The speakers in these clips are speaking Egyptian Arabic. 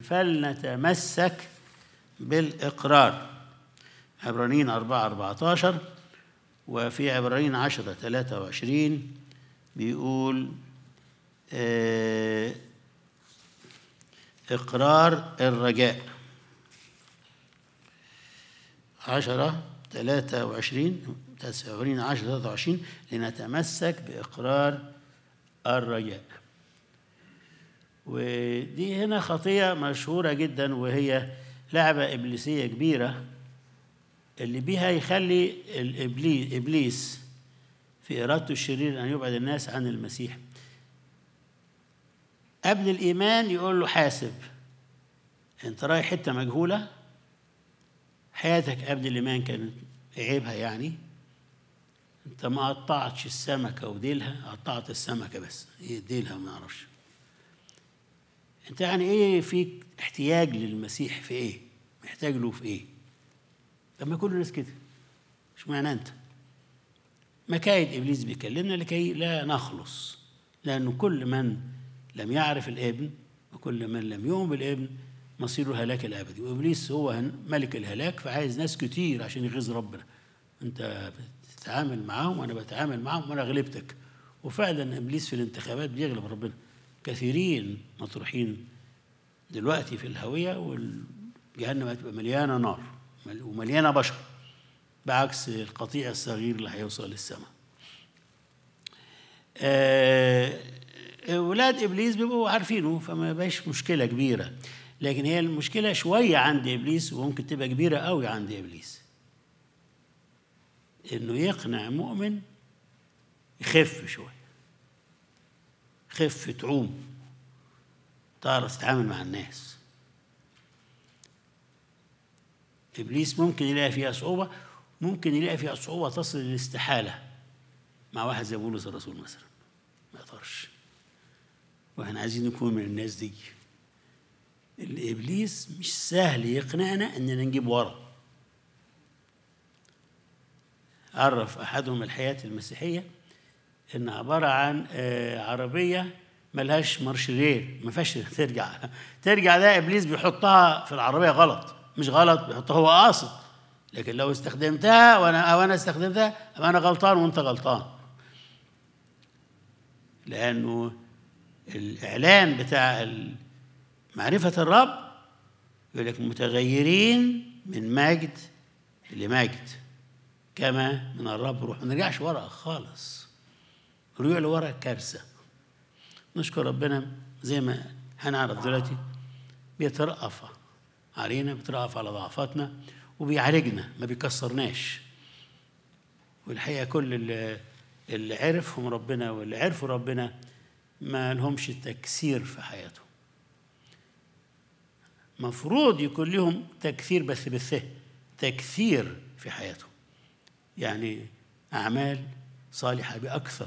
فلنتمسك بالإقرار عبرانيين 4 14 وفي عبرانيين 10 23 بيقول آه، إقرار الرجاء عشرة ثلاثة وعشرين تسعين عشرة ثلاثة وعشرين لنتمسك بإقرار الرجاء ودي هنا خطية مشهورة جدا وهي لعبة إبليسية كبيرة اللي بيها يخلي الإبليس إبليس في إرادته الشرير أن يبعد الناس عن المسيح قبل الإيمان يقول له حاسب أنت رايح حتة مجهولة حياتك قبل الإيمان كانت عيبها يعني أنت ما قطعتش السمكة وديلها قطعت السمكة بس إيه ديلها ما أعرفش أنت يعني إيه فيك احتياج للمسيح في إيه؟ محتاج له في إيه؟ لما كل الناس كده مش معنى أنت مكايد إبليس بيكلمنا لكي لا نخلص لأنه كل من لم يعرف الابن وكل من لم يؤمن بالابن مصيره الهلاك الابدي وابليس هو ملك الهلاك فعايز ناس كتير عشان يغيظ ربنا انت بتتعامل معاهم وانا بتعامل معاهم وانا غلبتك وفعلا ابليس في الانتخابات بيغلب ربنا كثيرين مطروحين دلوقتي في الهويه والجهنم هتبقى مليانه نار ومليانه بشر بعكس القطيع الصغير اللي هيوصل للسماء آه ولاد ابليس بيبقوا عارفينه فما بقاش مشكله كبيره لكن هي المشكله شويه عند ابليس وممكن تبقى كبيره قوي عند ابليس انه يقنع مؤمن يخف شويه خف تعوم تعرف تتعامل مع الناس ابليس ممكن يلاقي فيها صعوبه ممكن يلاقي فيها صعوبه تصل للاستحاله مع واحد زي بولس الرسول مثلا ما يقدرش واحنا عايزين نكون من الناس دي اللي ابليس مش سهل يقنعنا اننا نجيب ورا عرف احدهم الحياه المسيحيه ان عباره عن عربيه ملهاش مارشرير ما فيهاش ترجع ترجع ده ابليس بيحطها في العربيه غلط مش غلط بيحطها هو قاصد لكن لو استخدمتها وانا او انا استخدمتها انا غلطان وانت غلطان لانه الإعلان بتاع معرفة الرب يقول لك متغيرين من مجد لمجد كما من الرب روح ما نرجعش ورا خالص رجوع لورا كارثة نشكر ربنا زي ما هنعرف دلوقتي بيترأف علينا بيترأف على ضعفاتنا وبيعالجنا ما بيكسرناش والحقيقة كل اللي, اللي عرفهم ربنا واللي عرفوا ربنا ما لهمش تكسير في حياتهم مفروض يكون لهم تكثير بس بالثه تكثير في حياتهم يعني أعمال صالحة بأكثر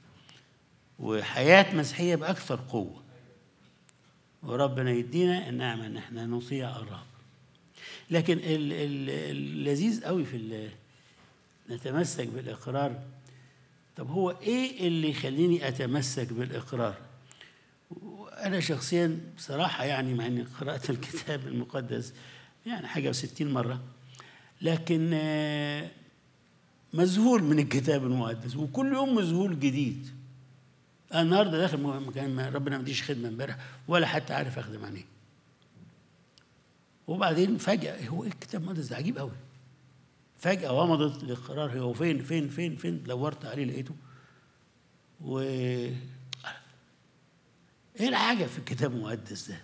وحياة مسيحية بأكثر قوة وربنا يدينا النعمة إن احنا نطيع الرب لكن ال- ال- اللذيذ قوي في ال- نتمسك بالإقرار طب هو ايه اللي يخليني اتمسك بالاقرار انا شخصيا بصراحه يعني مع اني قرات الكتاب المقدس يعني حاجه وستين مره لكن مذهول من الكتاب المقدس وكل يوم مذهول جديد أنا النهارده داخل مكان ربنا ما اديش خدمه امبارح ولا حتى عارف اخدم عليه وبعدين فجاه هو ايه الكتاب المقدس ده عجيب قوي فجأة ومضت القرار هو فين فين فين فين دورت عليه لقيته و ايه العجب في الكتاب المقدس ده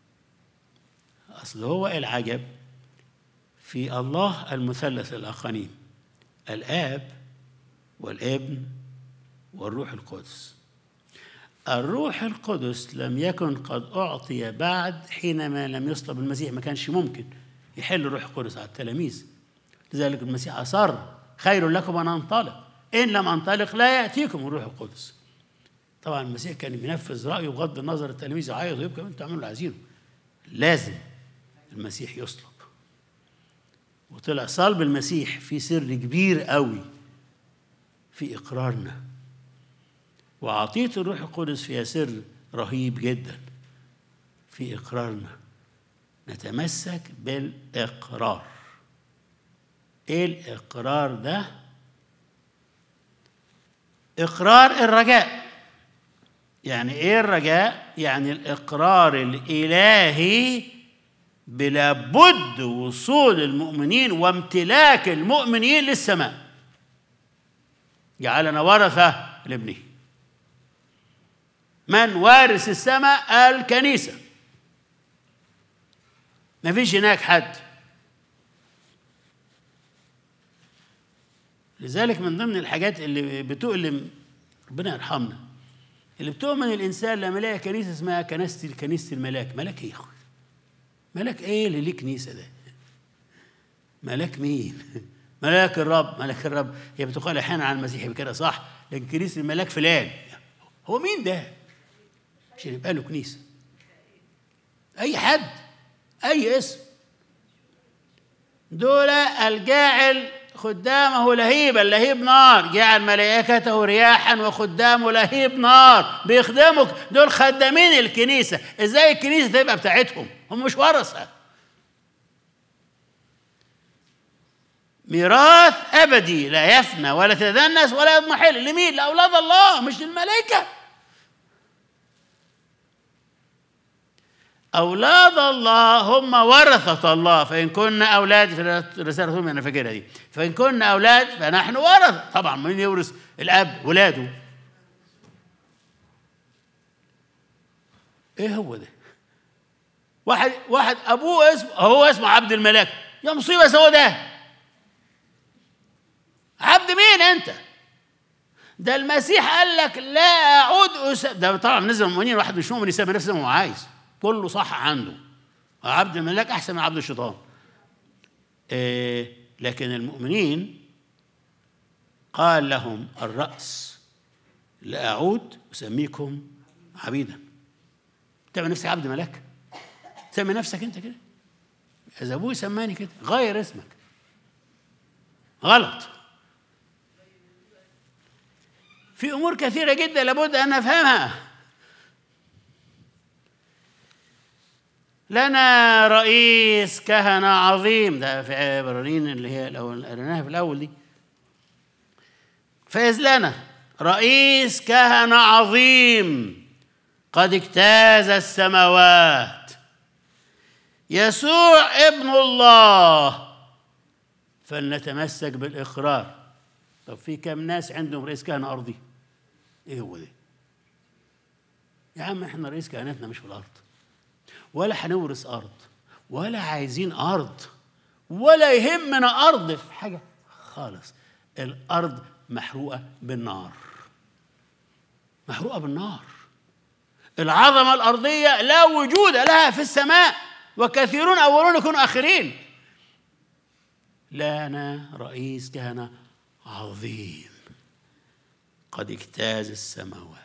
اصل هو العجب في الله المثلث الاقانيم الاب والابن والروح القدس الروح القدس لم يكن قد اعطي بعد حينما لم يصلب المسيح ما كانش ممكن يحل الروح القدس على التلاميذ لذلك المسيح أصر خير لكم أن أنطلق إن لم أنطلق لا يأتيكم الروح القدس طبعا المسيح كان بينفذ رأيه بغض النظر التلاميذ يعيطوا يبكوا انتوا اعملوا اللي عايزينه لازم المسيح يصلب وطلع صلب المسيح في سر كبير قوي في إقرارنا وعطية الروح القدس فيها سر رهيب جدا في إقرارنا نتمسك بالإقرار إيه الإقرار ده؟ إقرار الرجاء يعني إيه الرجاء؟ يعني الإقرار الإلهي بلابد وصول المؤمنين وامتلاك المؤمنين للسماء جعلنا ورثة لابنه من وارث السماء الكنيسة ما فيش هناك حد لذلك من ضمن الحاجات اللي بتؤلم ربنا يرحمنا اللي بتؤمن الانسان لما يلاقي كنيسه اسمها كنيسه كنيسه الملاك ملاك ايه يا اخوي ملاك ايه اللي ليه كنيسه ده ملاك مين ملاك الرب ملاك الرب هي بتقال احيانا عن المسيح بكده صح لكن كنيسه الملاك فلان هو مين ده عشان يبقى له كنيسه اي حد اي اسم دول الجاعل خدامه لهيبا لهيب نار جعل ملائكته رياحا وخدامه لهيب نار بيخدمك دول خدامين الكنيسة ازاي الكنيسة تبقى بتاعتهم هم مش ورثة ميراث أبدي لا يفنى ولا تدنس ولا يضمحل لمين لأولاد الله مش للملائكة أولاد الله هم ورثة الله فإن كنا أولاد في رسالة أنا فاكرها دي فإن كنا أولاد فنحن ورثة طبعا من يورث الأب ولاده إيه هو ده؟ واحد واحد أبوه اسمه هو اسمه عبد الملاك يا مصيبة سوداء عبد مين أنت؟ ده المسيح قال لك لا أعود أس... ده طبعا نزل المؤمنين واحد مش مؤمن يسمي نفسه ما هو عايز كله صح عنده عبد الملاك احسن من عبد الشيطان إيه لكن المؤمنين قال لهم الراس لا اعود اسميكم عبيدا تعمل نفسك عبد ملاك سمي نفسك انت كده اذا ابوي سماني كده غير اسمك غلط في امور كثيره جدا لابد ان نفهمها لنا رئيس كهنة عظيم ده في عبرانيين اللي هي الأول قريناها في الأول دي فإذ لنا رئيس كهنة عظيم قد اجتاز السماوات يسوع ابن الله فلنتمسك بالإقرار طب في كم ناس عندهم رئيس كهنة أرضي إيه هو ده يا عم احنا رئيس كهنتنا مش في الأرض ولا هنورث ارض ولا عايزين ارض ولا يهمنا ارض في حاجه خالص الارض محروقه بالنار محروقه بالنار العظمه الارضيه لا وجود لها في السماء وكثيرون اولون يكونوا اخرين لنا رئيس كهنه عظيم قد اجتاز السماوات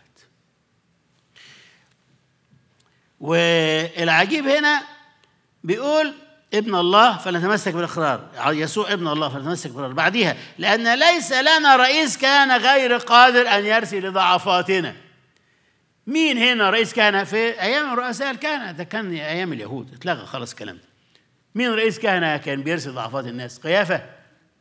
والعجيب هنا بيقول ابن الله فلنتمسك بالاقرار يسوع ابن الله فلنتمسك بالاقرار بعديها لان ليس لنا رئيس كان غير قادر ان يرسي لضعفاتنا مين هنا رئيس كهنه في ايام رؤساء الكهنه ده كان ايام اليهود اتلغى خلاص الكلام ده مين رئيس كهنه كان بيرسي ضعفات الناس قيافه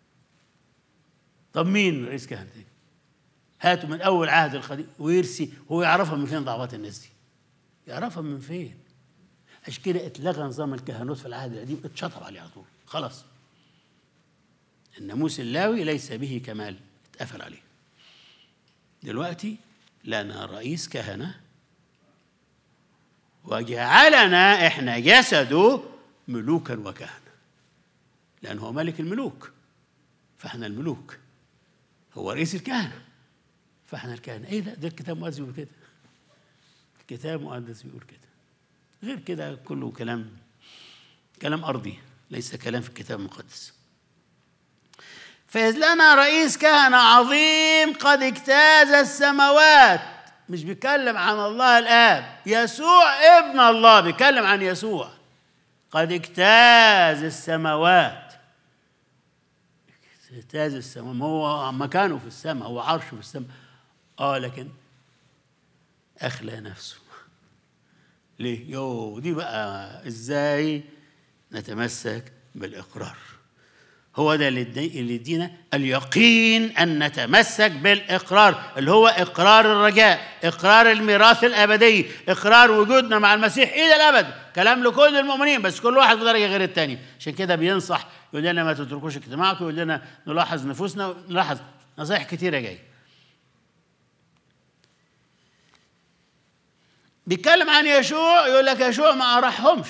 طب مين رئيس كهنه هاتوا من اول عهد القديم ويرسي هو يعرفها من فين ضعفات الناس دي يعرفها من فين عشان كده اتلغى نظام الكهنوت في العهد القديم اتشطب عليه على طول خلاص الناموس اللاوي ليس به كمال اتقفل عليه دلوقتي لنا رئيس كهنة وجعلنا احنا جسده ملوكا وكهنة لأنه هو ملك الملوك فاحنا الملوك هو رئيس الكهنة فاحنا الكهنة ايه ده ده الكتاب المقدس بيقول كده الكتاب المقدس بيقول كده غير كده كله كلام كلام أرضي ليس كلام في الكتاب المقدس فإذ لنا رئيس كهنة عظيم قد اجتاز السماوات مش بيتكلم عن الله الآب يسوع ابن الله بيتكلم عن يسوع قد اجتاز السماوات اجتاز السماء ما هو مكانه في السماء هو عرشه في السماء اه لكن أخلى نفسه ليه؟ يو دي بقى ازاي نتمسك بالاقرار هو ده اللي يدي- اللي يدينا اليقين ان نتمسك بالاقرار اللي هو اقرار الرجاء اقرار الميراث الابدي اقرار وجودنا مع المسيح الى الابد كلام لكل المؤمنين بس كل واحد في درجه غير الثاني عشان كده بينصح يقول لنا ما تتركوش اجتماعكم يقول لنا نلاحظ نفوسنا نلاحظ نصائح كتيره جايه بيتكلم عن يشوع يقول لك يشوع ما أراحهمش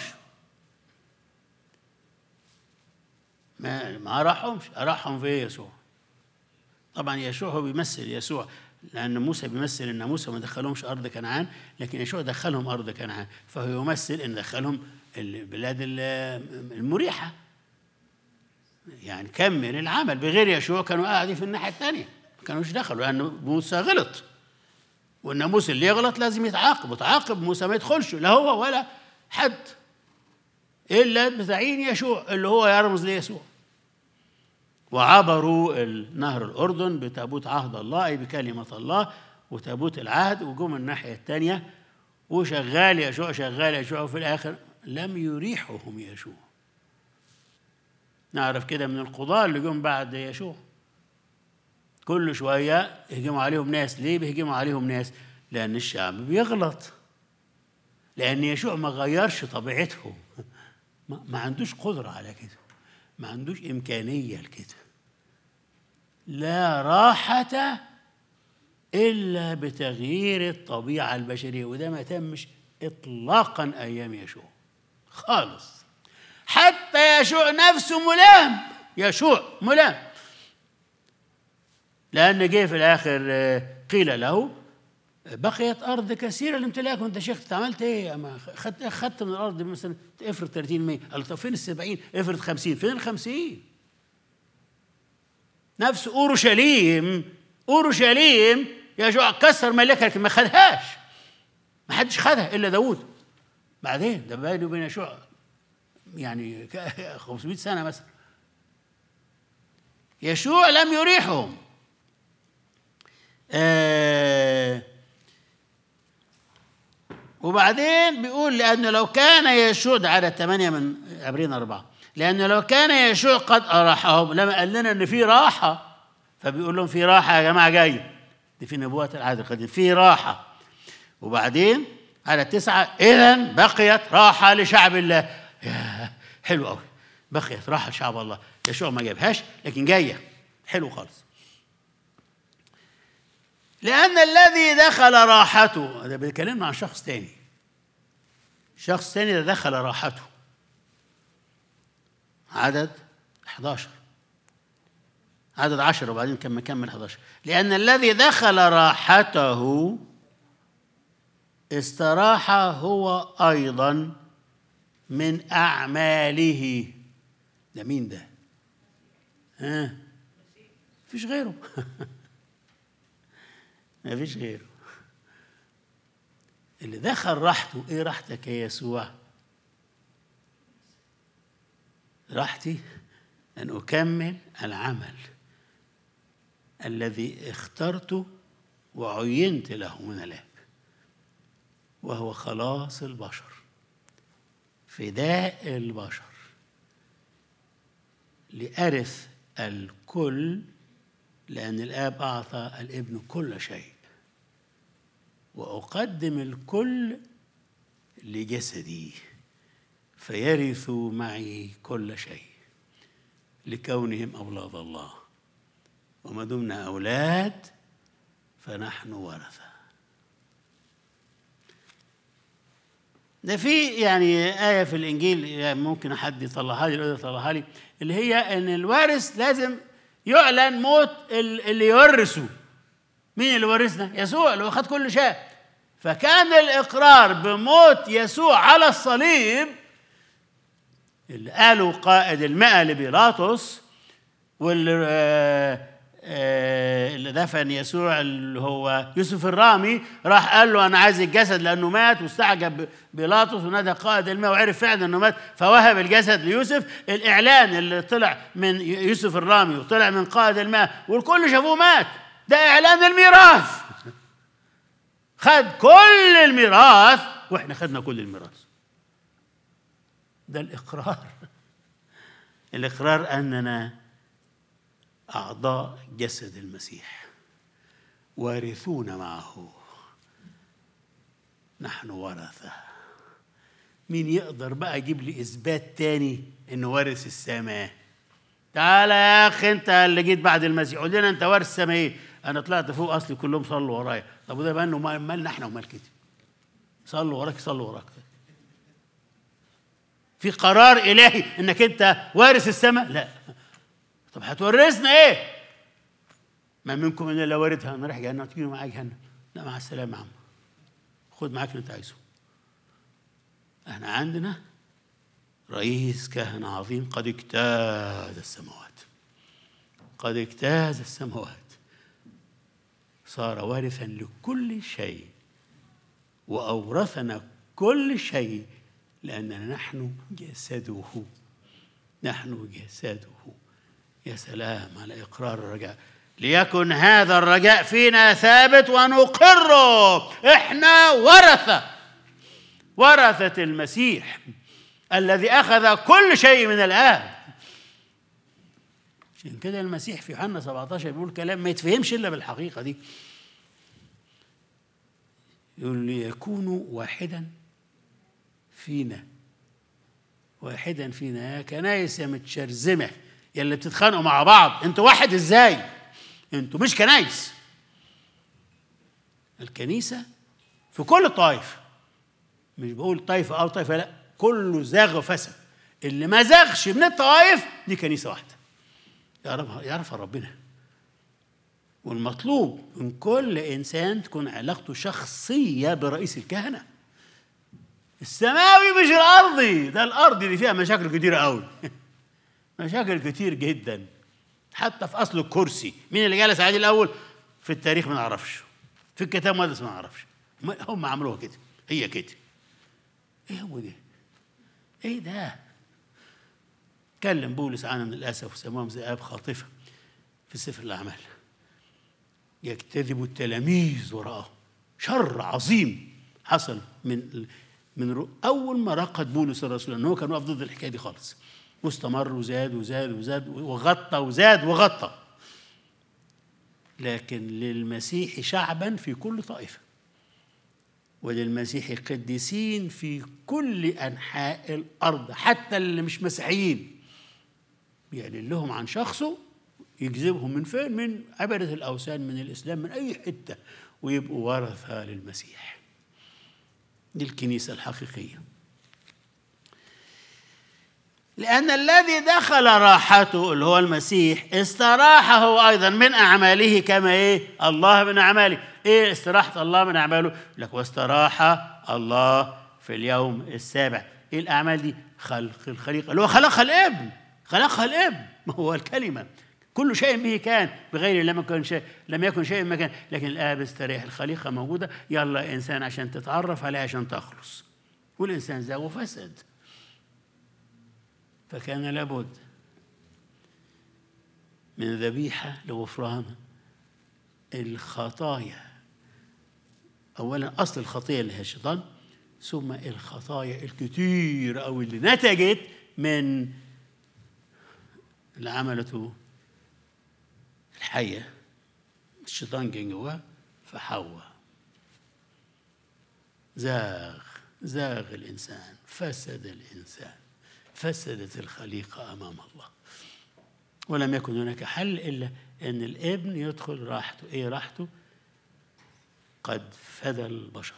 ما ما أراحهمش أراحهم في إيه يسوع طبعا يشوع هو بيمثل يسوع لأن موسى بيمثل إن موسى ما دخلهمش أرض كنعان لكن يشوع دخلهم أرض كنعان فهو يمثل إن دخلهم البلاد ال- المريحة يعني كمل العمل بغير يشوع كانوا قاعدين في الناحية الثانية ما كانوش دخلوا لأن موسى غلط والناموس اللي يغلط لازم يتعاقب وتعاقب موسى ما يدخلش لا هو ولا حد الا بتعيين يشوع اللي هو يرمز ليسوع وعبروا نهر الاردن بتابوت عهد الله اي بكلمه الله وتابوت العهد وجم الناحيه الثانيه وشغال يشوع شغال يشوع وفي الاخر لم يريحهم يشوع نعرف كده من القضاة اللي جم بعد يشوع كل شوية يهجموا عليهم ناس ليه بيهجموا عليهم ناس لأن الشعب بيغلط لأن يشوع ما غيرش طبيعتهم ما, ما عندوش قدرة على كده ما عندوش إمكانية لكده لا راحة إلا بتغيير الطبيعة البشرية وده ما تمش إطلاقا أيام يشوع خالص حتى يشوع نفسه ملام يشوع ملام لأن جه في الآخر آه، قيل له بقيت أرض كثيرة لامتلاك وأنت شيخ عملت إيه؟ أما خدت خدت من الأرض مثلا افرض 30 100 قال طب فين ال 70 افرض 50 فين ال 50 نفس أورشليم أورشليم يشوع كسر ملكها لكن ما خدهاش ما حدش خدها إلا داوود بعدين ده بينه وبين يشوع يعني ك- 500 سنة مثلا يشوع لم يريحهم آه وبعدين بيقول لأنه لو كان يشوع ده عدد ثمانية من عبرين أربعة لأنه لو كان يشوع قد أراحهم لما قال لنا إن في راحة فبيقول لهم في راحة يا جماعة جاية دي في نبوات العهد القديم في راحة وبعدين على تسعة إذا بقيت راحة لشعب الله يا حلو قوي بقيت راحة لشعب الله يشوع ما جابهاش لكن جاية حلو خالص لأن الذي دخل راحته ده بيكلمنا عن شخص تاني شخص تاني ده دخل راحته عدد 11 عدد 10 وبعدين كان مكمل 11 لأن الذي دخل راحته استراح هو أيضا من أعماله ده مين ده؟ ها؟ مفيش غيره مفيش غيره اللي دخل راحته ايه راحتك يا يسوع راحتي ان اكمل العمل الذي اخترته وعينت له من الاب وهو خلاص البشر فداء البشر لأرث الكل لأن الآب أعطى الابن كل شيء وأقدم الكل لجسدي فيرثوا معي كل شيء لكونهم أولاد الله وما دمنا أولاد فنحن ورثة ده في يعني آية في الإنجيل يعني ممكن حد يطلعها لي يقدر يطلعها لي اللي هي إن الوارث لازم يعلن موت ال- اللي يورثه مين اللي ورثنا؟ يسوع اللي هو خد كل شيء فكان الإقرار بموت يسوع على الصليب اللي قاله قائد المئة لبيلاطس واللي آه، آه، اللي دفن يسوع اللي هو يوسف الرامي راح قال له انا عايز الجسد لانه مات واستعجب بيلاطس ونادى قائد الماء وعرف فعلا انه مات فوهب الجسد ليوسف الاعلان اللي طلع من يوسف الرامي وطلع من قائد الماء والكل شافوه مات ده اعلان الميراث خد كل الميراث واحنا خدنا كل الميراث ده الإقرار الإقرار أننا أعضاء جسد المسيح وارثون معه نحن ورثة مين يقدر بقى يجيب لي إثبات تاني إنه وارث السماء تعالى يا أخي أنت اللي جيت بعد المسيح قول لنا أنت وارث السماء إيه أنا طلعت فوق أصلي كلهم صلوا ورايا طب وده مالنا مالنا إحنا ومال كده صلوا وراك صلوا وراك في قرار إلهي إنك أنت وارث السماء لا طب هتورثنا إيه ما منكم إلا واردها أنا رايح جهنم تيجي معايا جهنم لا مع السلامة يا عم خد معاك اللي أنت عايزه احنا عندنا رئيس كهنة عظيم قد اجتاز السماوات قد اجتاز السماوات صار وارثا لكل شيء وأورثنا كل شيء لأننا نحن جسده نحن جسده يا سلام على إقرار الرجاء ليكن هذا الرجاء فينا ثابت ونقره احنا ورثة ورثة المسيح الذي أخذ كل شيء من الآب عشان كده المسيح في يوحنا 17 بيقول كلام ما يتفهمش إلا بالحقيقة دي يقول ليكونوا واحدا فينا واحدا فينا يا كنايس يا متشرزمه يا اللي بتتخانقوا مع بعض انتوا واحد ازاي انتوا مش كنايس الكنيسه في كل الطائف مش بقول طائفه او طائفه لا كله زاغ وفسد اللي ما زاغش من الطوائف دي كنيسه واحده يعرفها يعرفها ربنا والمطلوب من كل انسان تكون علاقته شخصيه برئيس الكهنه السماوي مش الارضي ده الارضي دي فيها مشاكل كتيره قوي مشاكل كتير جدا حتى في اصل الكرسي مين اللي جلس عليه الاول في التاريخ ما نعرفش في الكتاب المقدس ما نعرفش هم عملوها كده هي كده ايه هو ده ايه ده كلم بولس عنها من الاسف وسماهم ذئاب خاطفه في سفر الاعمال يجتذب التلاميذ وراءه شر عظيم حصل من من اول ما رقد بولس الرسول ان هو كان واقف ضد الحكايه دي خالص واستمر وزاد وزاد وزاد وغطى وزاد وغطى لكن للمسيح شعبا في كل طائفه وللمسيح قديسين في كل انحاء الارض حتى اللي مش مسيحيين بيعلن لهم عن شخصه يجذبهم من فين؟ من عبادة الأوثان من الإسلام من أي حتة ويبقوا ورثة للمسيح دي الكنيسة الحقيقية لأن الذي دخل راحته اللي هو المسيح استراح هو أيضا من أعماله كما إيه؟ الله من أعماله إيه استراحة الله من أعماله؟ لك واستراح الله في اليوم السابع إيه الأعمال دي؟ خلق الخليقة اللي هو خلقها الابن خلقها الابن ما هو الكلمة كل شيء به كان بغير لم يكن شيء لم يكن شيء ما كان لكن الاب استريح الخليقه موجوده يلا انسان عشان تتعرف عليه عشان تخلص والانسان زاغ وفسد فكان لابد من ذبيحه لغفران الخطايا اولا اصل الخطيه اللي هي الشيطان ثم الخطايا الكتير او اللي نتجت من اللي عملته الحية الشيطان كان جواه فحواء زاغ زاغ الإنسان فسد الإنسان فسدت الخليقة أمام الله ولم يكن هناك حل إلا أن الابن يدخل راحته إيه راحته قد فدى البشر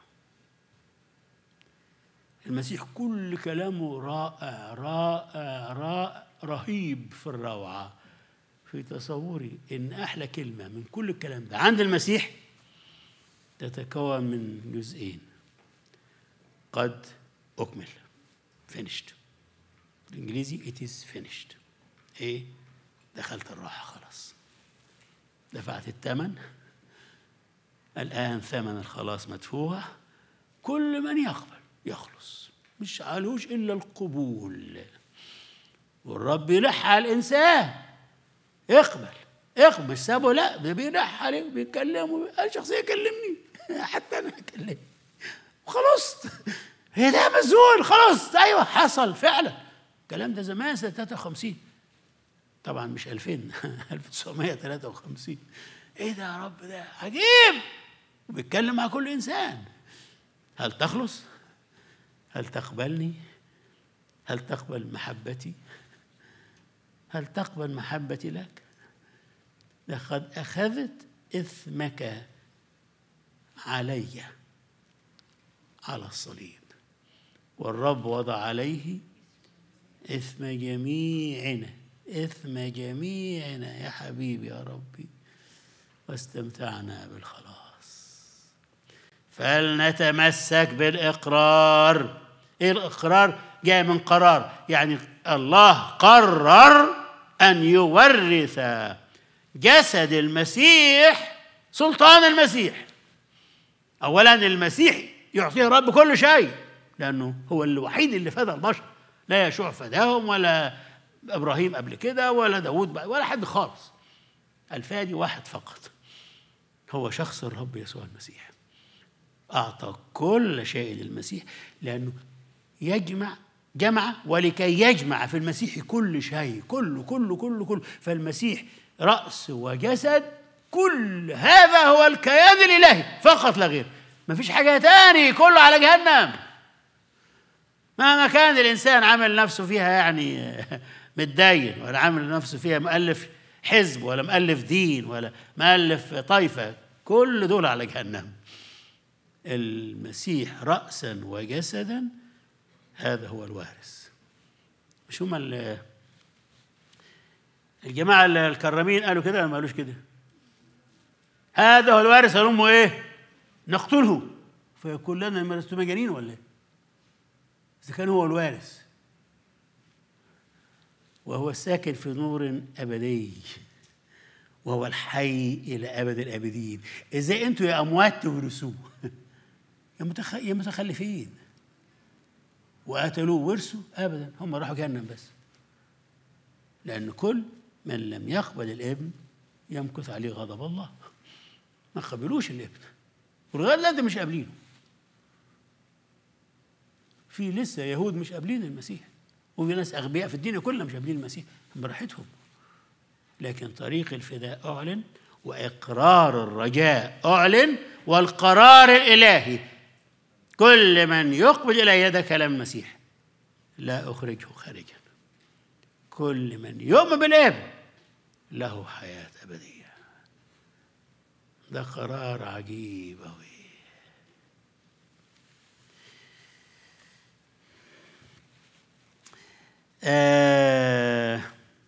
المسيح كل كلامه رائع رائع رائع رهيب في الروعه في تصوري ان احلى كلمه من كل الكلام ده عند المسيح تتكون من جزئين قد اكمل finished بالانجليزي it is finished ايه دخلت الراحه خلاص دفعت الثمن الان ثمن الخلاص مدفوع كل من يقبل يخلص مش علوش الا القبول والرب يلح على الانسان اقبل اقبل مش سابه لا ده بيلح عليه بيتكلم اي شخص يكلمني حتى انا اكلم وخلاص هي ده مزول خلاص ايوه حصل فعلا الكلام ده زمان سنه 53 طبعا مش 2000 1953 ايه ده يا رب ده عجيب وبيتكلم مع كل انسان هل تخلص هل تقبلني هل تقبل محبتي هل تقبل محبتي لك لقد اخذت اثمك علي على الصليب والرب وضع عليه اثم جميعنا اثم جميعنا يا حبيبي يا ربي واستمتعنا بالخلاص فلنتمسك بالاقرار ايه الاقرار جاي من قرار يعني الله قرر ان يورث جسد المسيح سلطان المسيح اولا المسيح يعطيه الرب كل شيء لانه هو الوحيد اللي فدى البشر لا يشوع فداهم ولا ابراهيم قبل كده ولا داود ولا حد خالص الفادي واحد فقط هو شخص الرب يسوع المسيح اعطى كل شيء للمسيح لانه يجمع جمع ولكي يجمع في المسيح كل شيء كله كله كله كله فالمسيح راس وجسد كل هذا هو الكيان الالهي فقط لا غير ما فيش حاجه تاني كله على جهنم مهما كان الانسان عامل نفسه فيها يعني متدين ولا عامل نفسه فيها مؤلف حزب ولا مؤلف دين ولا مؤلف طائفه كل دول على جهنم المسيح راسا وجسدا هذا هو الوارث مش هم الجماعه الكرامين قالوا كده ولا ما قالوش كده هذا هو الوارث قالوا امه ايه نقتله فيقول لنا ما لستم مجانين ولا ايه اذا كان هو الوارث وهو الساكن في نور ابدي وهو الحي الى ابد الابدين ازاي انتوا يا اموات تورثوه يا متخ... يا متخلفين وقتلوه ورثوا ابدا هم راحوا جهنم بس لان كل من لم يقبل الابن يمكث عليه غضب الله ما قبلوش الابن ولغايه دلوقتي مش قابلينه في لسه يهود مش قابلين المسيح وفي ناس اغبياء في الدنيا كلها مش قابلين المسيح براحتهم لكن طريق الفداء اعلن واقرار الرجاء اعلن والقرار الالهي كل من يقبل الي ده كلام المسيح لا اخرجه خارجا كل من يؤمن بالابن له حياه ابديه ده قرار عجيب أوي آه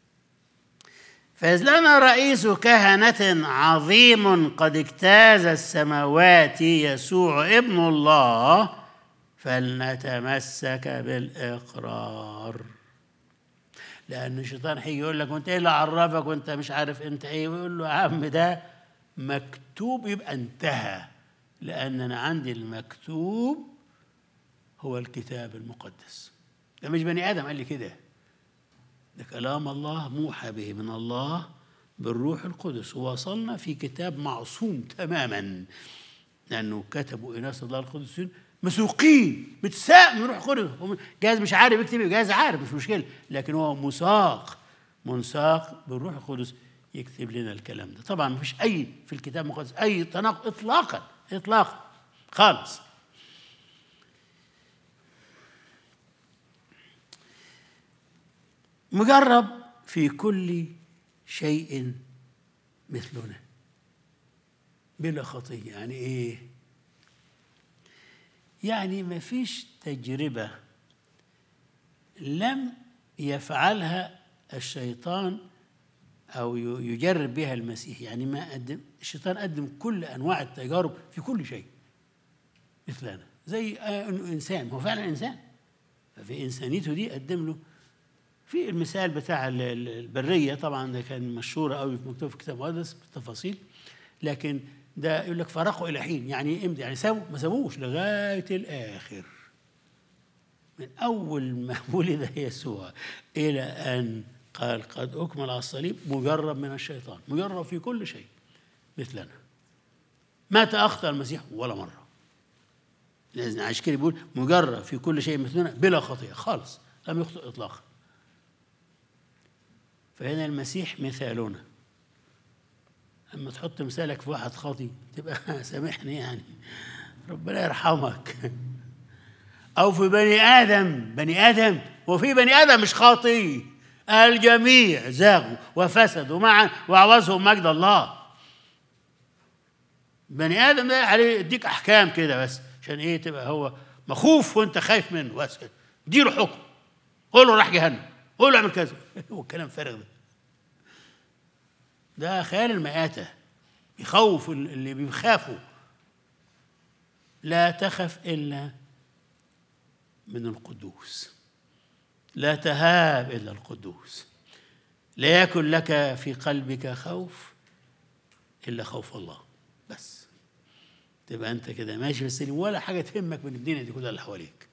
فإذ لنا رئيس كهنة عظيم قد اجتاز السماوات يسوع ابن الله فلنتمسك بالإقرار لأن الشيطان هيجي يقول لك وأنت إيه اللي عرفك وأنت مش عارف أنت إيه ويقول له يا عم ده مكتوب يبقى انتهى لأن أنا عندي المكتوب هو الكتاب المقدس ده مش بني آدم قال لي كده ده كلام الله موحى به من الله بالروح القدس ووصلنا في كتاب معصوم تماما لأنه كتبوا إناس الله القدسين مسوقين متساق من روح القدس جايز مش عارف يكتب جايز عارف مش مشكلة لكن هو مساق منساق بالروح القدس يكتب لنا الكلام ده طبعا ما فيش اي في الكتاب المقدس اي تناقض اطلاقا اطلاقا خالص مجرب في كل شيء مثلنا بلا خطيه يعني ايه يعني ما فيش تجربه لم يفعلها الشيطان او يجرب بها المسيح يعني ما قدم الشيطان قدم كل انواع التجارب في كل شيء مثلنا زي انه انسان هو فعلا انسان ففي انسانيته دي قدم له في المثال بتاع البريه طبعا ده كان مشهور قوي مكتوب في الكتاب المقدس بالتفاصيل لكن ده يقول لك فرقوا الى حين يعني امتى يعني سابوا ما سابوش لغايه الاخر من اول ما ولد يسوع الى ان قال قد أكمل على الصليب مجرب من الشيطان مجرب في كل شيء مثلنا متى أخطأ المسيح ولا مرة لازم عشان كده بيقول مجرب في كل شيء مثلنا بلا خطيئه خالص لم يخطئ اطلاقا فهنا المسيح مثالنا اما تحط مثالك في واحد خاطي تبقى سامحني يعني ربنا يرحمك او في بني ادم بني ادم وفي بني ادم مش خاطي الجميع زاغوا وفسدوا معا وعوزهم مجد الله بني ادم ده عليه يديك احكام كده بس عشان ايه تبقى هو مخوف وانت خايف منه بس كده اديله حكم قول له راح جهنم قول له اعمل كذا هو الكلام فارغ ده ده خيال المآتة يخوف اللي بيخافوا لا تخف إلا من القدوس لا تهاب إلا القدوس لا يكن لك في قلبك خوف إلا خوف الله بس تبقى أنت كده ماشي في السلم ولا حاجة تهمك من الدنيا دي كلها اللي حواليك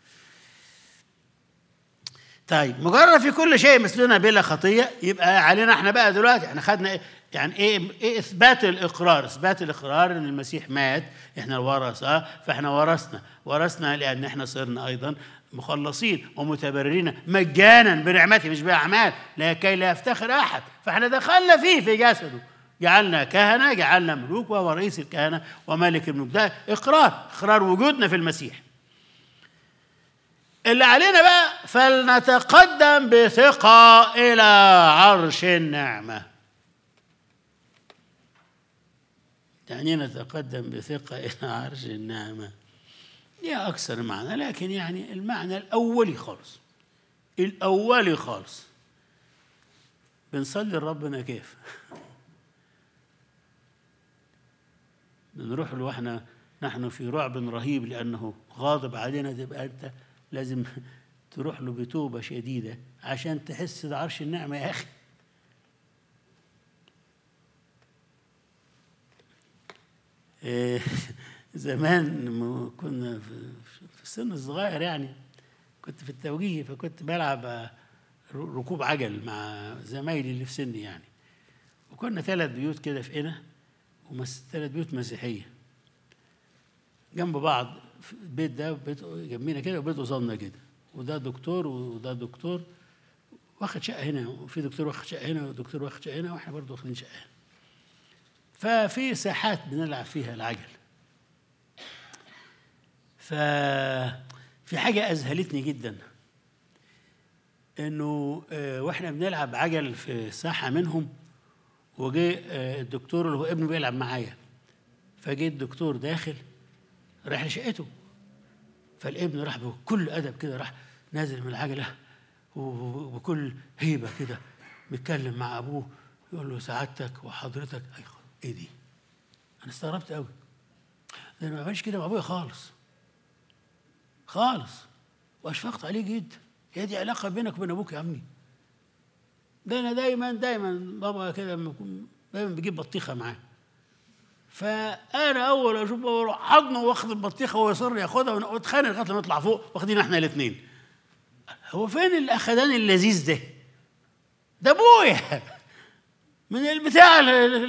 طيب مجرد في كل شيء مثلنا بلا خطيه يبقى علينا احنا بقى دلوقتي احنا خدنا إيه؟ يعني ايه, إيه اثبات الاقرار اثبات الاقرار ان المسيح مات احنا الورثه فاحنا ورثنا ورثنا لان احنا صرنا ايضا مخلصين ومتبررين مجانا بنعمته مش باعمال لكي لا يفتخر احد فاحنا دخلنا فيه في جسده جعلنا كهنه جعلنا ملوك وهو رئيس الكهنه وملك الملوك ده اقرار اقرار وجودنا في المسيح اللي علينا بقى فلنتقدم بثقة إلى عرش النعمة يعني نتقدم بثقة إلى عرش النعمة دي أكثر معنى لكن يعني المعنى الأولي خالص الأولي خالص بنصلي لربنا كيف بنروح له واحنا نحن في رعب رهيب لأنه غاضب علينا تبقى أنت لازم تروح له بتوبة شديدة عشان تحس بعرش النعمة يا أخي زمان كنا في السن الصغير يعني كنت في التوجيه فكنت بلعب ركوب عجل مع زمايلي اللي في سني يعني وكنا ثلاث بيوت كده في قنا وثلاث بيوت مسيحيه جنب بعض البيت ده بيت جنبينا كده وبيت قصادنا كده وده دكتور وده دكتور واخد شقه هنا وفي دكتور واخد شقه هنا ودكتور واخد شقه هنا واحنا برضه واخدين شقه هنا ففي ساحات بنلعب فيها العجل ففي حاجه اذهلتني جدا انه واحنا بنلعب عجل في ساحه منهم وجه الدكتور اللي هو ابنه بيلعب معايا فجه الدكتور داخل راح لشقته فالابن راح بكل ادب كده راح نازل من العجله وبكل هيبه كده بيتكلم مع ابوه يقول له سعادتك وحضرتك اي ايه دي؟ انا استغربت قوي ده انا ما بعملش كده مع ابويا خالص خالص واشفقت عليه جدا هي دي علاقه بينك وبين ابوك يا عمي ده انا دايما دايما بابا كده لما يكون دايما بيجيب بطيخه معاه فانا اول اشوف اروح حضنه واخد البطيخه وهو يصر ياخدها واتخانق لغايه لما نطلع فوق واخدين احنا الاثنين هو فين الاخدان اللذيذ ده؟ ده ابويا من البتاع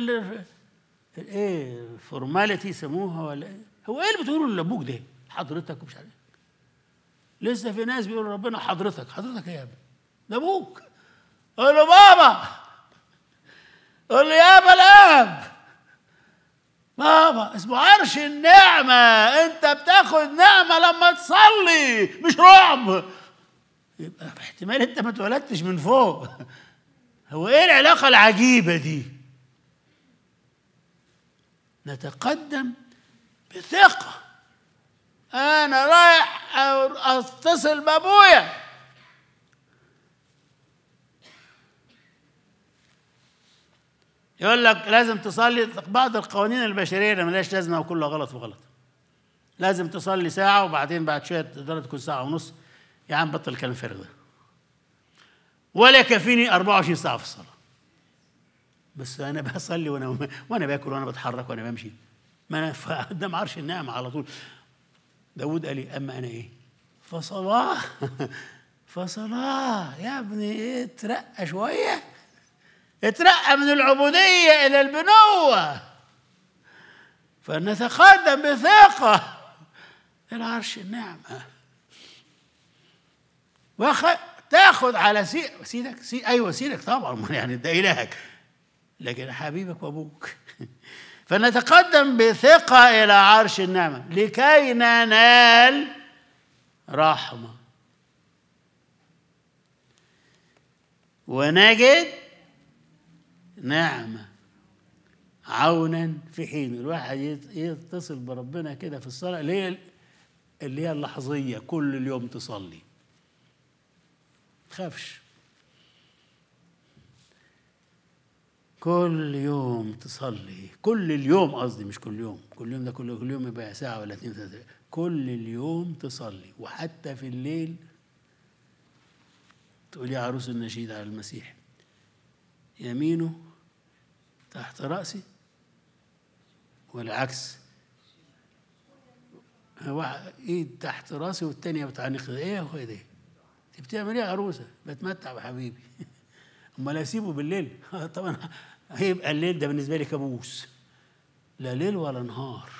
ايه فورماليتي يسموها ولا ايه؟ هو ايه اللي بتقوله لابوك ده؟ حضرتك ومش عارف لسه في ناس بيقولوا ربنا حضرتك حضرتك ايه يا ابني؟ ده ابوك قول له بابا قول له يابا الاب بابا اسمه عرش النعمة انت بتاخد نعمة لما تصلي مش رعب يبقى احتمال انت ما اتولدتش من فوق هو ايه العلاقة العجيبة دي نتقدم بثقة انا رايح اتصل بابويا يقول لك لازم تصلي بعض القوانين البشريه اللي ملهاش لازمه وكلها غلط في غلط لازم تصلي ساعه وبعدين بعد شويه تقدر تكون ساعه ونص يا عم بطل الكلام الفارغ ده ولا يكفيني 24 ساعه في الصلاه بس انا بصلي وانا وانا باكل وانا بتحرك وانا بمشي ما انا قدام عرش النعمه على طول داود قال لي اما انا ايه فصلاه فصلاه يا ابني ايه اترقى شويه اترقى من العبودية إلى البنوة فنتقدم بثقة العرش النعمة وخ... تاخد على سي... سيدك سي... ايوه سيدك طبعا يعني ده الهك لكن حبيبك وابوك فنتقدم بثقة إلى عرش النعمة لكي ننال رحمة ونجد نعمة عونا في حين الواحد يت- يتصل بربنا كده في الصلاة اللي هي اللي هي اللحظية كل اليوم تصلي تخافش كل يوم تصلي كل اليوم قصدي مش كل يوم كل يوم ده كل كل يوم يبقى ساعة ولا اتنين ثلاثة كل اليوم تصلي وحتى في الليل تقول يا عروس النشيد على المسيح يمينه تحت رأسي والعكس واحد ايد تحت راسي والتانية بتعانق ايه يا اخويا ده؟ انت بتعمل ايه يا عروسه؟ بتمتع بحبيبي امال اسيبه بالليل طبعا هيبقى الليل ده بالنسبه لي كابوس لا ليل ولا نهار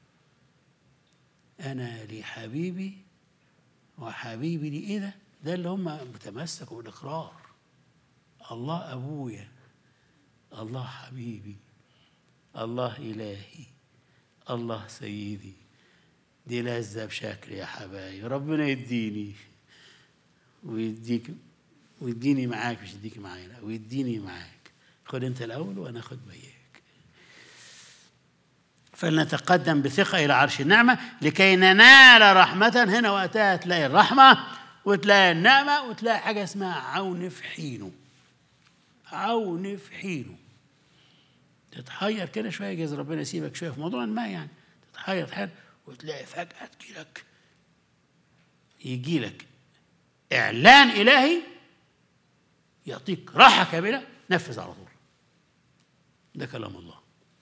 انا لي حبيبي وحبيبي لي ايه ده؟ ده اللي هم متمسكوا بالاقرار الله ابويا الله حبيبي الله الهي الله سيدي دي لذة بشكل يا حبايبي ربنا يديني ويديك ويديني معاك مش يديك معايا لا ويديني معاك خد انت الاول وانا اخد وياك فلنتقدم بثقة إلى عرش النعمة لكي ننال رحمة هنا وقتها تلاقي الرحمة وتلاقي النعمة وتلاقي حاجة اسمها عون في حينه عون في حينه تتحير كده شوية جايز ربنا يسيبك شوية في موضوع ما يعني تتحير تحير وتلاقي فجأة تجيلك يجيلك إعلان إلهي يعطيك راحة كاملة نفذ على طول ده كلام الله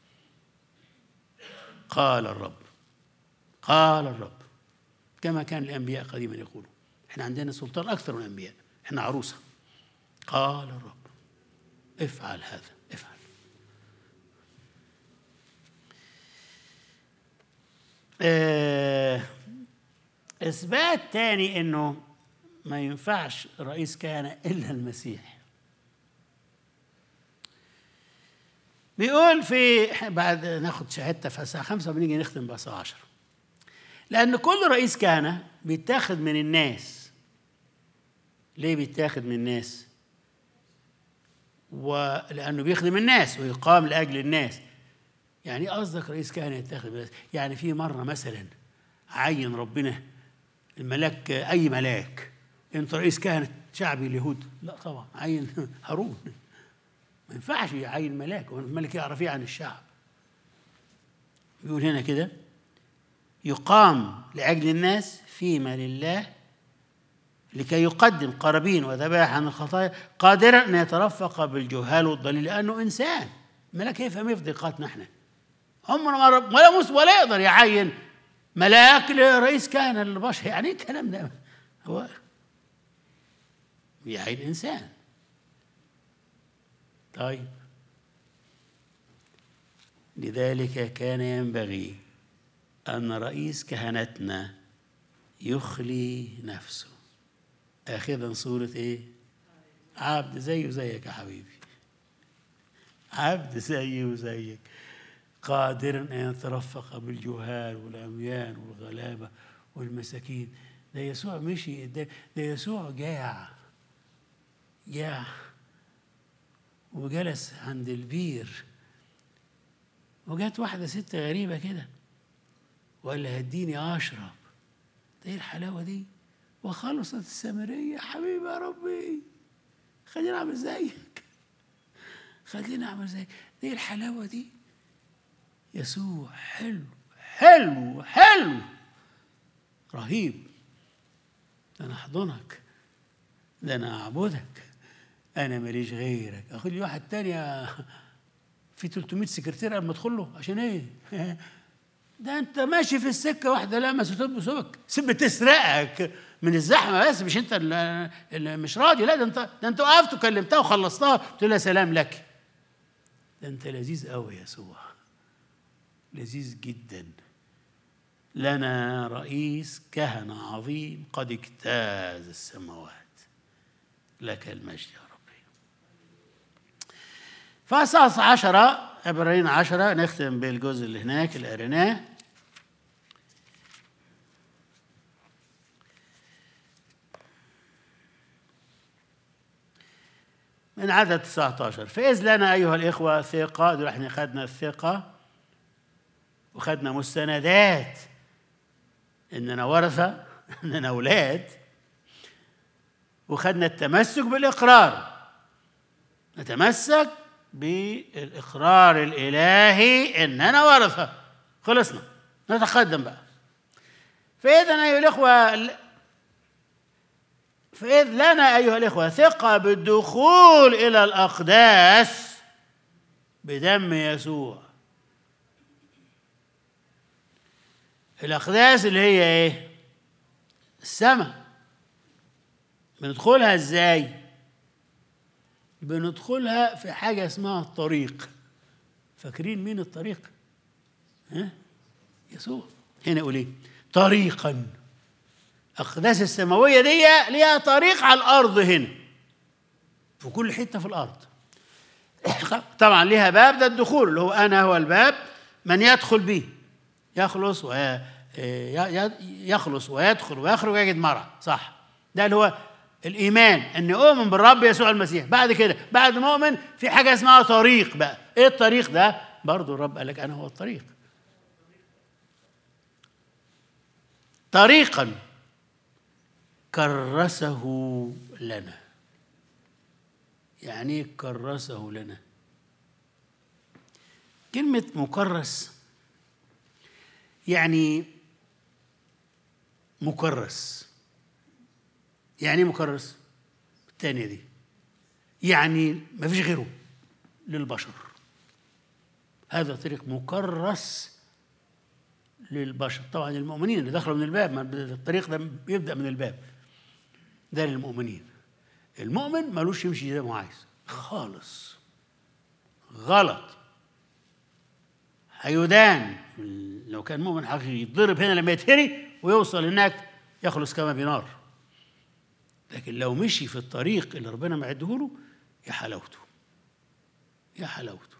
قال الرب قال الرب كما كان الأنبياء قديما يقولون احنا عندنا سلطان أكثر من الأنبياء احنا عروسة قال الرب افعل هذا افعل آه، إثبات تاني إنه ما ينفعش رئيس كهنة إلا المسيح بيقول في بعد ناخد شهادة في الساعة خمسة وبنيجي نختم بقى الساعة عشرة لأن كل رئيس كهنة بيتاخد من الناس ليه بيتاخد من الناس؟ ولأنه بيخدم الناس ويقام لأجل الناس يعني إيه قصدك رئيس كهنة يتاخد من الناس يعني في مرة مثلا عين ربنا الملاك أي ملاك أنت رئيس كهنة شعبي اليهود لا طبعا عين هارون ما ينفعش يعين ملاك والملك يعرف ايه عن الشعب يقول هنا كده يقام لأجل الناس فيما لله لكي يقدم قرابين وذبائح عن الخطايا قادرا ان يترفق بالجهال والضليل لانه انسان الملاك يفهم ايه في ضيقاتنا احنا عمره ما رب ولا مس ولا يقدر يعين ملاك لرئيس كهنه للبشر يعني ايه الكلام ده هو يعين انسان طيب لذلك كان ينبغي أن رئيس كهنتنا يخلي نفسه آخذا صورة إيه؟ عبد زيه زيك يا حبيبي عبد زيه وزيك قادرا أن يترفق بالجهال والعميان والغلابة والمساكين ده يسوع مشي ده, ده يسوع جاع جاع وجلس عند البير وجات واحدة ست غريبة كده وقال لها اديني أشرب ده ايه الحلاوة دي وخلصت السامرية حبيبي يا ربي خلينا أعمل زيك خلينا أعمل زيك ده ايه الحلاوة دي يسوع حلو حلو حلو رهيب ده أنا أحضنك ده أنا أعبدك انا ماليش غيرك اخد لي واحد تاني في 300 سكرتير قبل ما ادخل له عشان ايه ده انت ماشي في السكه واحده لمست تلبسك سيب تسرقك من الزحمه بس مش انت اللي اللي مش راضي لا ده انت ده انت وقفت وكلمتها وخلصتها قلت لها سلام لك ده انت لذيذ قوي يا يسوع لذيذ جدا لنا رئيس كهنة عظيم قد اجتاز السماوات لك المجد يا ربي فأساس عشرة عبرين عشرة نختم بالجزء اللي هناك اللي قريناه من عدد 19 فإذ لنا أيها الإخوة ثقة دول احنا خدنا الثقة وخدنا مستندات إننا ورثة إننا أولاد وخدنا التمسك بالإقرار نتمسك بالإقرار الإلهي إننا ورثة خلصنا نتقدم بقى فإذا أيها الإخوة فإذ لنا أيها الإخوة ثقة بالدخول إلى الأقداس بدم يسوع الأقداس اللي هي إيه؟ السماء بندخلها إزاي؟ بندخلها في حاجة اسمها الطريق فاكرين مين الطريق؟ ها؟ يسوع هنا يقول إيه؟ طريقاً الأقداس السماوية دي ليها طريق على الأرض هنا في كل حتة في الأرض طبعا ليها باب ده الدخول اللي هو أنا هو الباب من يدخل به يخلص و يخلص ويدخل ويخرج ويجد مرعى صح ده اللي هو الإيمان أن أؤمن بالرب يسوع المسيح بعد كده بعد ما أؤمن في حاجة اسمها طريق بقى إيه الطريق ده؟ برضو الرب قال لك أنا هو الطريق طريقا كرسه لنا يعني ايه كرسه لنا كلمة مكرس يعني مكرس يعني ايه مكرس الثانية دي يعني ما فيش غيره للبشر هذا طريق مكرس للبشر طبعا المؤمنين اللي دخلوا من الباب ما الطريق ده بيبدأ من الباب ده للمؤمنين المؤمن ملوش يمشي زي ما عايز خالص غلط هيدان لو كان مؤمن حقيقي يتضرب هنا لما يتهري ويوصل هناك يخلص كما بنار لكن لو مشي في الطريق اللي ربنا معده له يا حلاوته يا حلاوته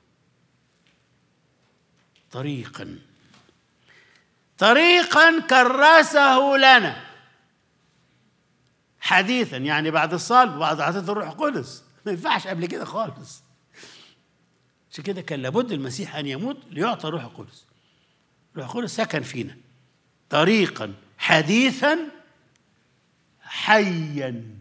طريقا طريقا كرسه لنا حديثا يعني بعد الصلب وبعد عطية الروح القدس ما ينفعش قبل كده خالص عشان كده كان لابد المسيح ان يموت ليعطى الروح القدس الروح القدس سكن فينا طريقا حديثا حيا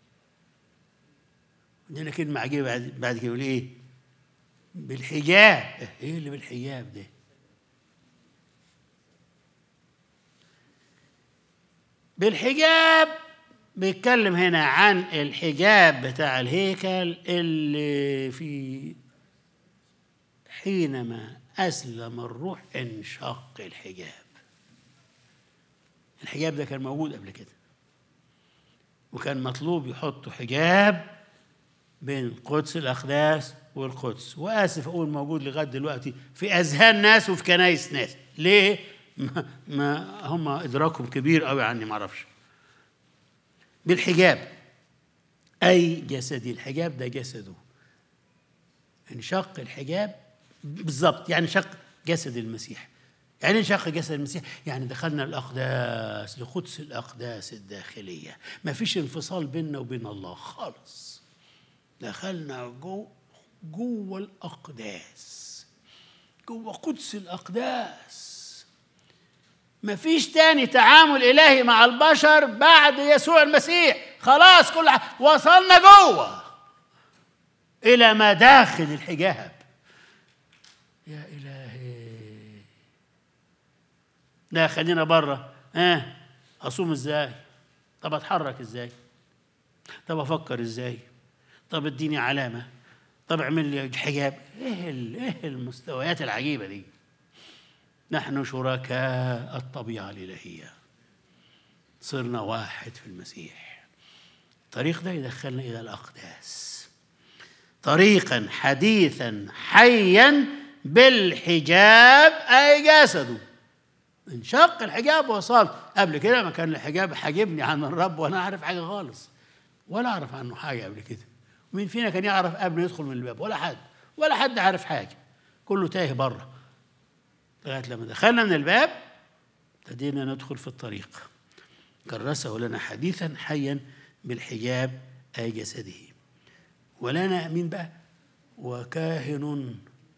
عندنا كلمة عجيبة بعد, بعد كده يقول ايه بالحجاب ايه اللي بالحجاب ده بالحجاب بيتكلم هنا عن الحجاب بتاع الهيكل اللي في حينما أسلم الروح انشق الحجاب الحجاب ده كان موجود قبل كده وكان مطلوب يحطوا حجاب بين قدس الأقداس والقدس وآسف أقول موجود لغاية دلوقتي في أذهان ناس وفي كنايس ناس ليه؟ ما, ما هم إدراكهم كبير قوي عني ما أعرفش بالحجاب أي جسدي الحجاب ده جسده انشق الحجاب بالضبط يعني شق جسد المسيح يعني انشق جسد المسيح يعني دخلنا الأقداس لقدس الأقداس الداخلية ما فيش انفصال بيننا وبين الله خالص دخلنا جو جوه الأقداس جوه قدس الأقداس ما فيش تاني تعامل إلهي مع البشر بعد يسوع المسيح خلاص كل وصلنا جوه إلى مداخل الحجاب يا إلهي لا خلينا بره ها آه. أصوم إزاي طب أتحرك إزاي طب أفكر إزاي طب اديني علامة طب اعمل لي حجاب ايه ايه المستويات العجيبة دي نحن شركاء الطبيعة الإلهية صرنا واحد في المسيح الطريق ده يدخلنا إلى الأقداس طريقا حديثا حيا بالحجاب أي جسده انشق الحجاب وصلت قبل كده ما كان الحجاب حاجبني عن الرب وانا اعرف حاجه خالص ولا اعرف عنه حاجه قبل كده مين فينا كان يعرف قبل يدخل من الباب ولا حد ولا حد عارف حاجه كله تايه بره لغايه لما دخلنا من الباب ابتدينا ندخل في الطريق كرسه لنا حديثا حيا بالحجاب اي جسده ولنا مين بقى وكاهن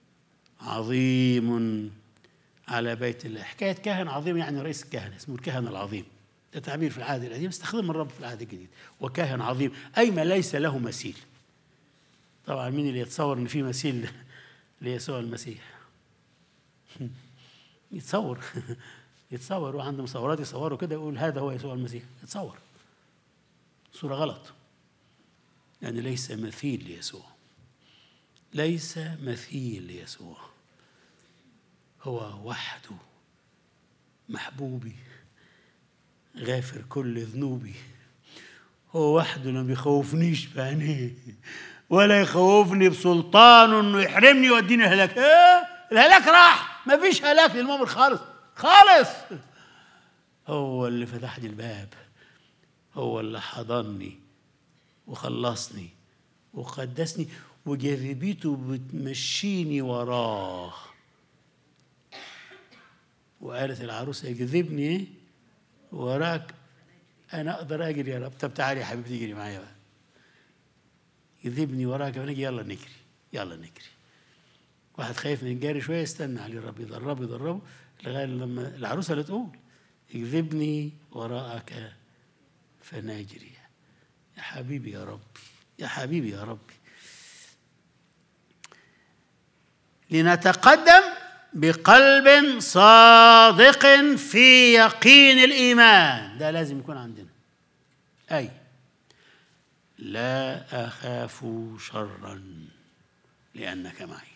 عظيم على بيت الله حكاية كاهن عظيم يعني رئيس الكهنة اسمه الكاهن العظيم ده تعبير في العهد القديم استخدم الرب في العهد الجديد وكاهن عظيم أي ما ليس له مثيل طبعا مين اللي يتصور ان في مثيل ليسوع المسيح يتصور يتصور وعنده مصورات يصوروا كده يقول هذا هو يسوع المسيح يتصور صورة غلط لأن يعني ليس مثيل ليسوع ليس مثيل ليسوع هو وحده محبوبي غافر كل ذنوبي هو وحده ما بيخوفنيش بعينيه ولا يخوفني بسلطانه انه يحرمني يوديني الهلاك ايه الهلاك راح ما فيش هلاك للمؤمن خالص خالص هو اللي فتح لي الباب هو اللي حضني وخلصني وقدسني وجاذبيته بتمشيني وراه وقالت العروسة اجذبني وراك أنا أقدر أجري يا رب طب تعالي يا حبيبتي اجري معايا بقى يذبني وراك ونجي يلا نجري يلا نجري واحد خايف من الجري شوية استنى عليه الرب يدربه يدربه لغاية لما العروسة اللي تقول اجذبني وراءك فنجري يا حبيبي يا ربي يا حبيبي يا ربي لنتقدم بقلب صادق في يقين الايمان ده لازم يكون عندنا اي لا اخاف شرا لانك معي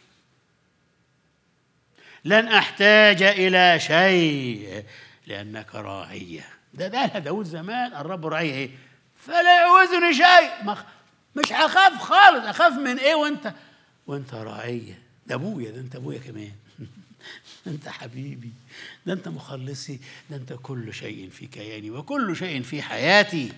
لن احتاج الى شيء لانك راعيه ده ده داود زمان الرب راعيه ايه فلا يعوزني شيء مش هخاف خالص اخاف من ايه وانت وانت راعيه ده ابويا ده انت ابويا كمان ده انت حبيبي ده انت مخلصي ده انت كل شيء في كياني وكل شيء في حياتي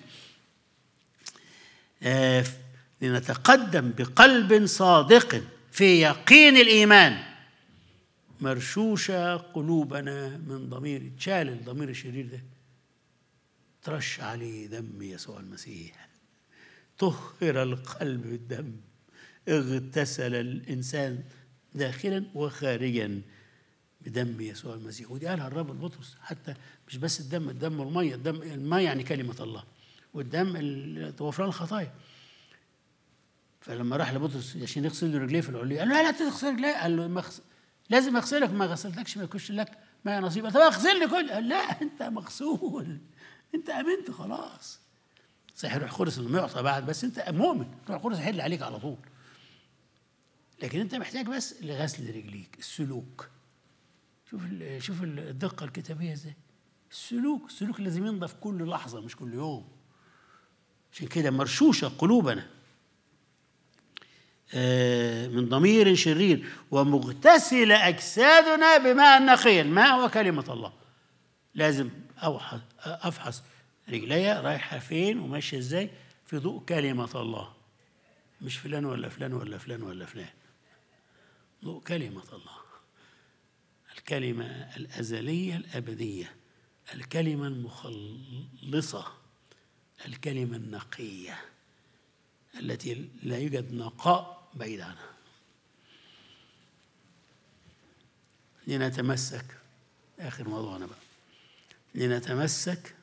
آه لنتقدم بقلب صادق في يقين الايمان مرشوشه قلوبنا من ضمير تشال الضمير الشرير ده ترش عليه دم يسوع المسيح طهر القلب بالدم اغتسل الانسان داخلا وخارجا بدم يسوع المسيح ودي قالها الرب البطرس حتى مش بس الدم الدم والميه الدم الميه يعني كلمه الله والدم غفران الخطايا فلما راح لبطرس عشان يغسل له رجليه في العليا قال له لا لا تغسل رجليه قال له مغسل لازم اغسلك ما غسلتكش ما يكونش لك ما نصيب طب اغسلني كل قال لا انت مغسول انت امنت خلاص صحيح روح قدس انه يعطى بعد بس انت مؤمن روح قدس هيحل عليك على طول لكن انت محتاج بس لغسل رجليك السلوك شوف شوف الدقه الكتابيه ازاي السلوك السلوك لازم ينضف كل لحظه مش كل يوم عشان كده مرشوشه قلوبنا من ضمير شرير ومغتسل اجسادنا بماء نقي الماء هو كلمه الله لازم افحص رجليا رايحه فين وماشيه ازاي في ضوء كلمه الله مش فلان ولا فلان ولا فلان ولا فلان ضوء كلمه الله الكلمه الازليه الابديه الكلمه المخلصه الكلمه النقيه التي لا يوجد نقاء بعيد عنها لنتمسك آخر موضوعنا بقى لنتمسك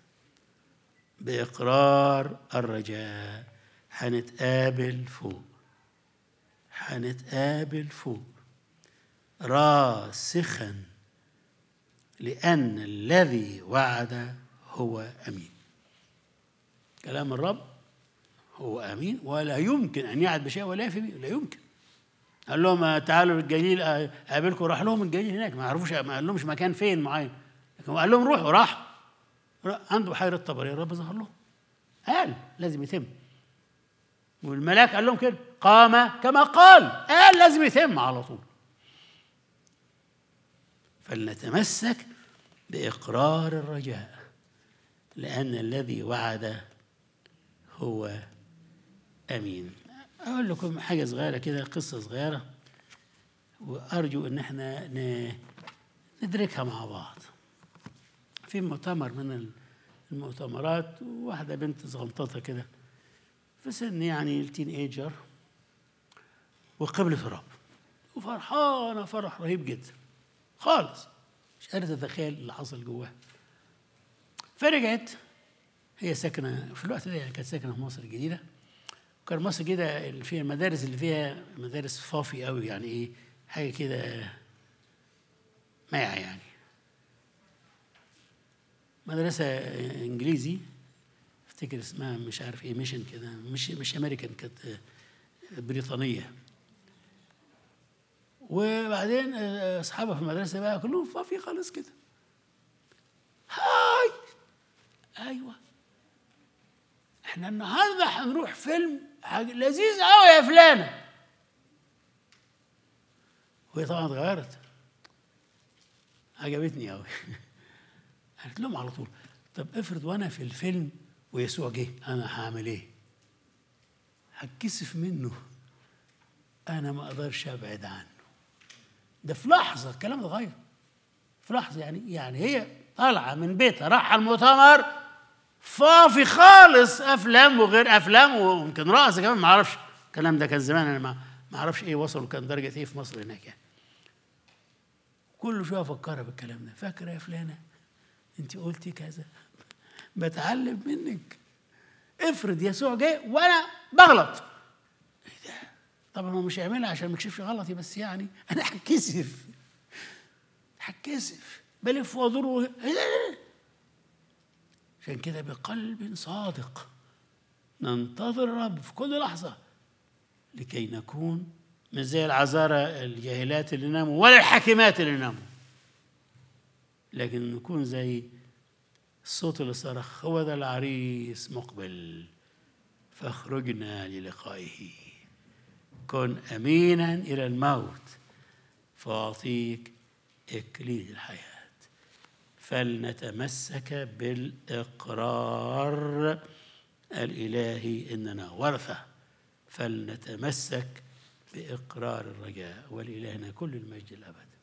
بإقرار الرجاء هنتقابل فوق هنتقابل فوق راسخا لأن الذي وعد هو أمين كلام الرب هو امين ولا يمكن ان يعد بشيء ولا يفي به لا يمكن قال لهم تعالوا الجليل اقابلكم راح لهم الجليل هناك ما عرفوش ما قال لهمش مكان فين معين لكن قال لهم روحوا راح عنده بحيره طبريه الرب ظهر لهم قال لازم يتم والملاك قال لهم كده قام كما قال قال لازم يتم على طول فلنتمسك بإقرار الرجاء لأن الذي وعد هو أمين أقول لكم حاجة صغيرة كده قصة صغيرة وأرجو إن احنا ن- ندركها مع بعض في مؤتمر من المؤتمرات واحدة بنت صغنططة كده في سن يعني التين ايجر وقبلت الرب وفرحانة فرح رهيب جدا خالص مش قادرة تتخيل اللي حصل جواها فرجعت هي ساكنة في الوقت ده يعني كانت ساكنة في مصر الجديدة كان مصر الجديدة اللي فيها المدارس اللي فيها مدارس فافي قوي يعني ايه حاجة كده مايعة يعني مدرسة انجليزي افتكر اسمها مش عارف ايه ميشن كده مش مش امريكان كانت بريطانية وبعدين اصحابها في المدرسة بقى كلهم فافي خالص كده هاي ايوه احنا النهارده هنروح فيلم حاجة لذيذ قوي يا فلانة وهي طبعا اتغيرت عجبتني قوي قالت لهم على طول طب افرض وانا في الفيلم ويسوع جه انا هعمل ايه؟ هتكسف منه انا ما اقدرش ابعد عنه ده في لحظه الكلام ده غير في لحظه يعني يعني هي طالعه من بيتها رايحه المؤتمر فافي خالص افلام وغير افلام ويمكن رقص كمان ما اعرفش الكلام ده كان زمان انا ما ما اعرفش ايه وصلوا كان درجه ايه في مصر هناك يعني كل شويه افكرها بالكلام ده فاكره يا فلانه انت قلتي كذا بتعلم منك افرض يسوع جه وانا بغلط ايه ده طبعا هو مش هيعملها عشان ما يكشفش غلطي بس يعني انا هتكسف هتكسف بلف وادور و- إيه ده؟ عشان كده بقلب صادق ننتظر الرب في كل لحظة لكي نكون مش زي العذارى الجاهلات اللي ناموا ولا الحاكمات اللي ناموا لكن نكون زي الصوت اللي صرخ هو ذا العريس مقبل فاخرجنا للقائه كن امينا الى الموت فاعطيك اكليل الحياه فلنتمسك بالاقرار الالهي اننا ورثه فلنتمسك باقرار الرجاء ولالهنا كل المجد الابد